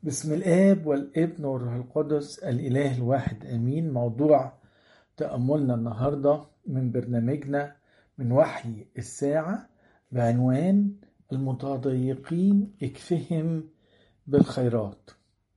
بسم الآب والابن والروح القدس الإله الواحد آمين موضوع تأملنا النهاردة من برنامجنا من وحي الساعة بعنوان المتضايقين اكفهم بالخيرات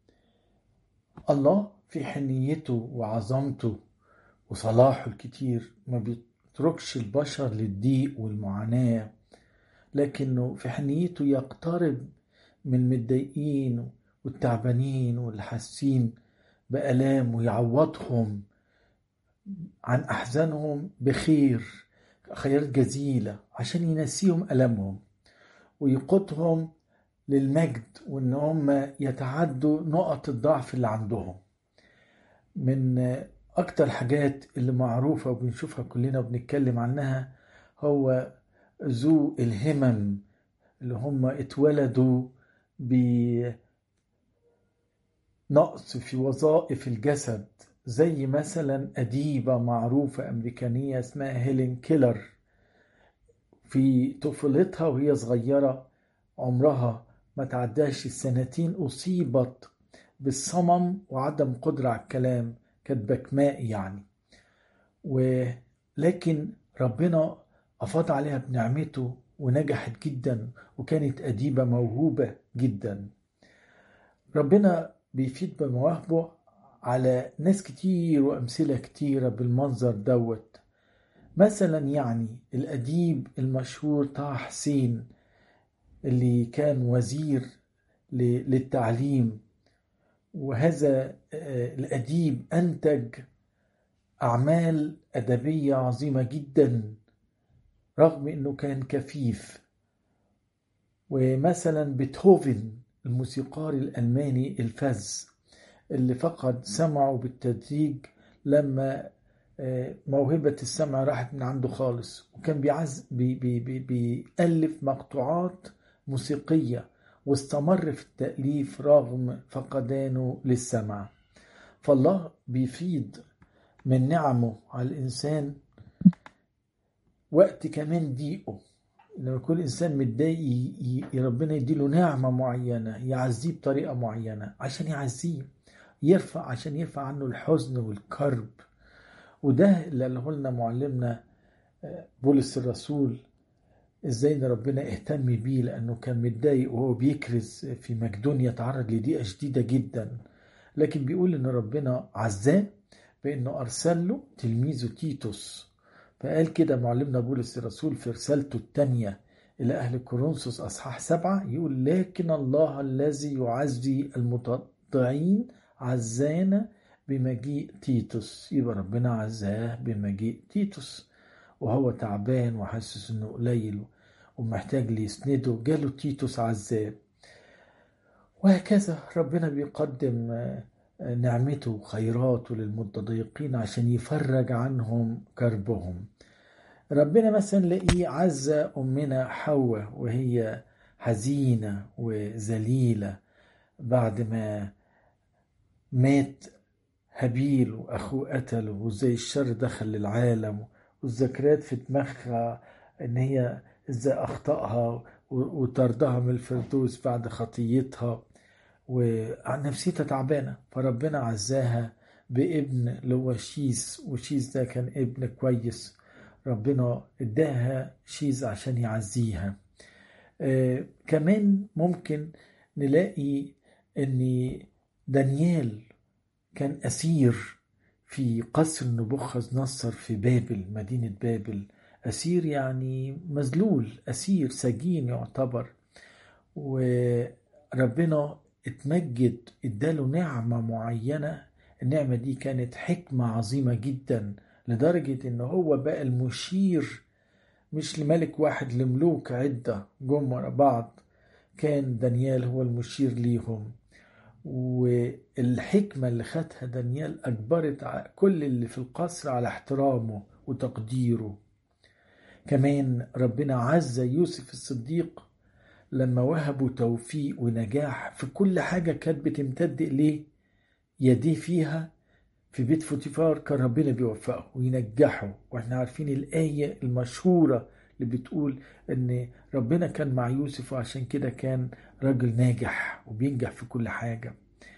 الله في حنيته وعظمته وصلاحه الكتير ما بيتركش البشر للضيق والمعاناة لكنه في حنيته يقترب من المتضايقين والتعبانين واللي حاسين بآلام ويعوضهم عن أحزانهم بخير خيرات جزيلة عشان ينسيهم ألمهم ويقودهم للمجد وإن هم يتعدوا نقط الضعف اللي عندهم من أكتر حاجات اللي معروفة وبنشوفها كلنا وبنتكلم عنها هو ذو الهمم اللي هم اتولدوا بنقص في وظائف الجسد زي مثلا أديبة معروفة أمريكانية اسمها هيلين كيلر في طفولتها وهي صغيرة عمرها ما تعداش السنتين أصيبت بالصمم وعدم قدرة على الكلام كانت بكماء يعني ولكن ربنا أفاض عليها بنعمته ونجحت جدا وكانت أديبة موهوبة جدا ربنا بيفيد بمواهبه على ناس كتير وأمثلة كتيرة بالمنظر دوت مثلا يعني الأديب المشهور طه حسين اللي كان وزير للتعليم وهذا الأديب أنتج أعمال أدبية عظيمة جدا رغم أنه كان كفيف ومثلا بيتهوفن الموسيقار الألماني الفذ اللي فقد سمعه بالتدريج لما موهبة السمع راحت من عنده خالص وكان بيعز بي بي بي بيألف مقطوعات موسيقية واستمر في التأليف رغم فقدانه للسمع فالله بيفيض من نعمه على الإنسان وقت كمان ضيقه لما يكون الإنسان متضايق ربنا يديله نعمة معينة يعزيه بطريقة معينة عشان يعزيه يرفع عشان يرفع عنه الحزن والكرب وده اللي قاله لنا معلمنا بولس الرسول ازاي ان ربنا اهتم بيه لانه كان متضايق وهو بيكرز في مقدونيا تعرض لضيقه شديده جدا لكن بيقول ان ربنا عزاه بانه ارسل له تلميذه تيتوس فقال كده معلمنا بولس الرسول في رسالته الثانيه الى اهل كورنثوس اصحاح سبعه يقول لكن الله الذي يعزي المتضعين عزانا بمجيء تيتوس يبقى ربنا عزاه بمجيء تيتوس وهو تعبان وحاسس انه قليل ومحتاج لي يسنده جاله تيتوس عذاب وهكذا ربنا بيقدم نعمته وخيراته للمتضايقين عشان يفرج عنهم كربهم ربنا مثلا لاقيه عز أمنا حواء وهي حزينة وذليلة بعد ما مات هابيل وأخوه قتله وازاي الشر دخل للعالم والذكريات في دماغها ان هي ازاي اخطأها وطردها من الفردوس بعد خطيتها ونفسيتها تعبانة فربنا عزاها بابن اللي هو شيس وشيس ده كان ابن كويس ربنا اداها شيز عشان يعزيها آه كمان ممكن نلاقي ان دانيال كان اسير في قصر نبوخذ نصر في بابل مدينة بابل أسير يعني مذلول أسير سجين يعتبر وربنا اتمجد اداله نعمة معينة النعمة دي كانت حكمة عظيمة جدا لدرجة ان هو بقى المشير مش لملك واحد لملوك عدة جم ورا بعض كان دانيال هو المشير ليهم والحكمة اللي خدها دانيال أجبرت كل اللي في القصر على احترامه وتقديره كمان ربنا عز يوسف الصديق لما وهبوا توفيق ونجاح في كل حاجة كانت بتمتد إليه يديه فيها في بيت فوتيفار كان ربنا بيوفقه وينجحه واحنا عارفين الآية المشهورة اللي بتقول ان ربنا كان مع يوسف وعشان كده كان راجل ناجح وبينجح في كل حاجة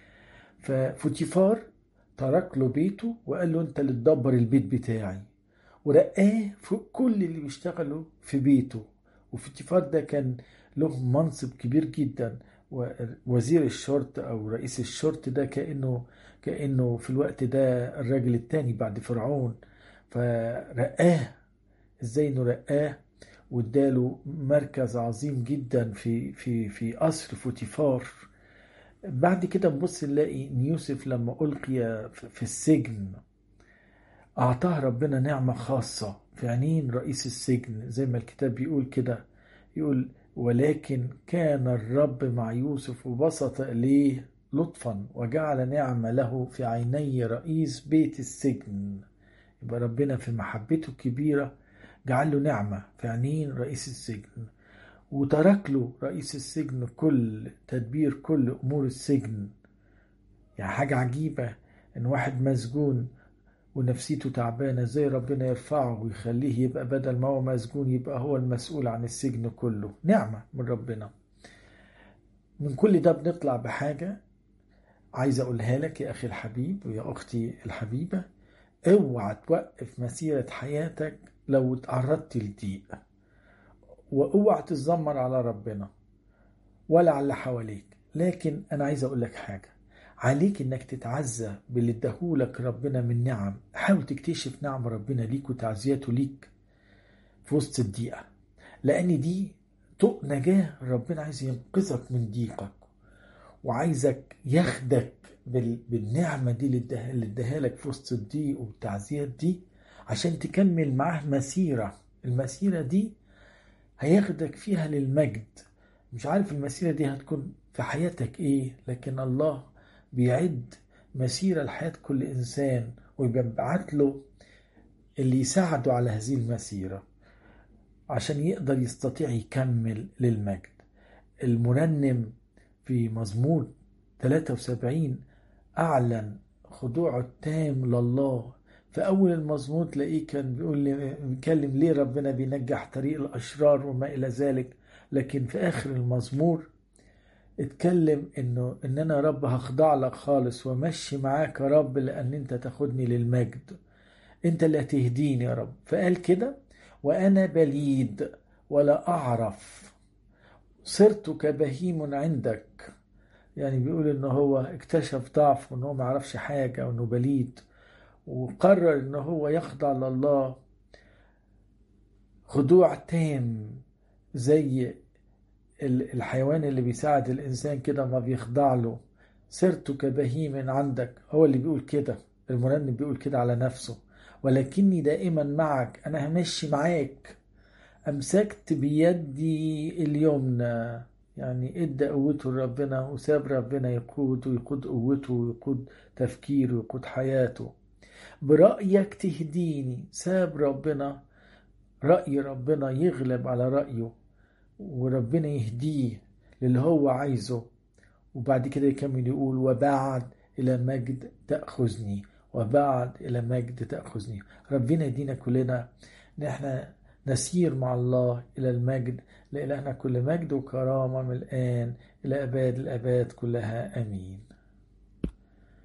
ففوتيفار ترك له بيته وقال له انت اللي تدبر البيت بتاعي ورقاه فوق كل اللي بيشتغلوا في بيته وفوتيفار ده كان له منصب كبير جدا وزير الشرطة أو رئيس الشرطة ده كأنه كأنه في الوقت ده الراجل التاني بعد فرعون فرقاه ازاي انه رقاه واداله مركز عظيم جدا في في في قصر فوتيفار بعد كده نبص نلاقي ان يوسف لما القي في السجن اعطاه ربنا نعمه خاصه في عينين رئيس السجن زي ما الكتاب بيقول كده يقول ولكن كان الرب مع يوسف وبسط اليه لطفا وجعل نعمه له في عيني رئيس بيت السجن يبقى ربنا في محبته الكبيره جعل له نعمه في عينين رئيس السجن وترك له رئيس السجن كل تدبير كل امور السجن يعني حاجه عجيبه ان واحد مسجون ونفسيته تعبانة زي ربنا يرفعه ويخليه يبقى بدل ما هو مسجون يبقى هو المسؤول عن السجن كله نعمة من ربنا من كل ده بنطلع بحاجة عايز أقولها لك يا أخي الحبيب ويا أختي الحبيبة اوعى توقف مسيرة حياتك لو اتعرضت لضيق واوعى تتذمر على ربنا ولا على اللي حواليك لكن انا عايز اقول لك حاجه عليك انك تتعزى باللي اداهولك ربنا من نعم حاول تكتشف نعم ربنا ليك وتعزيته ليك في وسط الضيقه لان دي طوق نجاه ربنا عايز ينقذك من ضيقك وعايزك ياخدك بالنعمه دي اللي اداها لك في وسط الضيق والتعزيات دي عشان تكمل معاه مسيره المسيره دي هياخدك فيها للمجد مش عارف المسيرة دي هتكون في حياتك ايه لكن الله بيعد مسيرة لحياة كل إنسان ويبعت له اللي يساعده على هذه المسيرة عشان يقدر يستطيع يكمل للمجد المرنم في مزمور 73 أعلن خضوعه التام لله في أول المزمور تلاقيه كان بيقول لي بيتكلم ليه ربنا بينجح طريق الأشرار وما إلى ذلك لكن في آخر المزمور اتكلم إنه إن أنا رب هخضع لك خالص ومشي معاك يا رب لأن أنت تاخدني للمجد أنت اللي هتهديني يا رب فقال كده وأنا بليد ولا أعرف صرت كبهيم عندك يعني بيقول إنه هو اكتشف ضعف وإنه ما عرفش حاجة وإنه بليد وقرر ان هو يخضع لله خضوع تام زي الحيوان اللي بيساعد الانسان كده ما بيخضع له صرت كبهيم عندك هو اللي بيقول كده المرنم بيقول كده على نفسه ولكني دائما معك انا همشي معاك امسكت بيدي اليمنى يعني ادى قوته لربنا وساب ربنا يقود ويقود قوته ويقود تفكيره ويقود حياته برأيك تهديني ساب ربنا رأي ربنا يغلب على رأيه وربنا يهديه للي هو عايزه وبعد كده يكمل يقول وبعد إلى مجد تأخذني وبعد إلى مجد تأخذني ربنا يدينا كلنا إن احنا نسير مع الله إلى المجد لإلهنا كل مجد وكرامة من الآن إلى أباد الأباد كلها آمين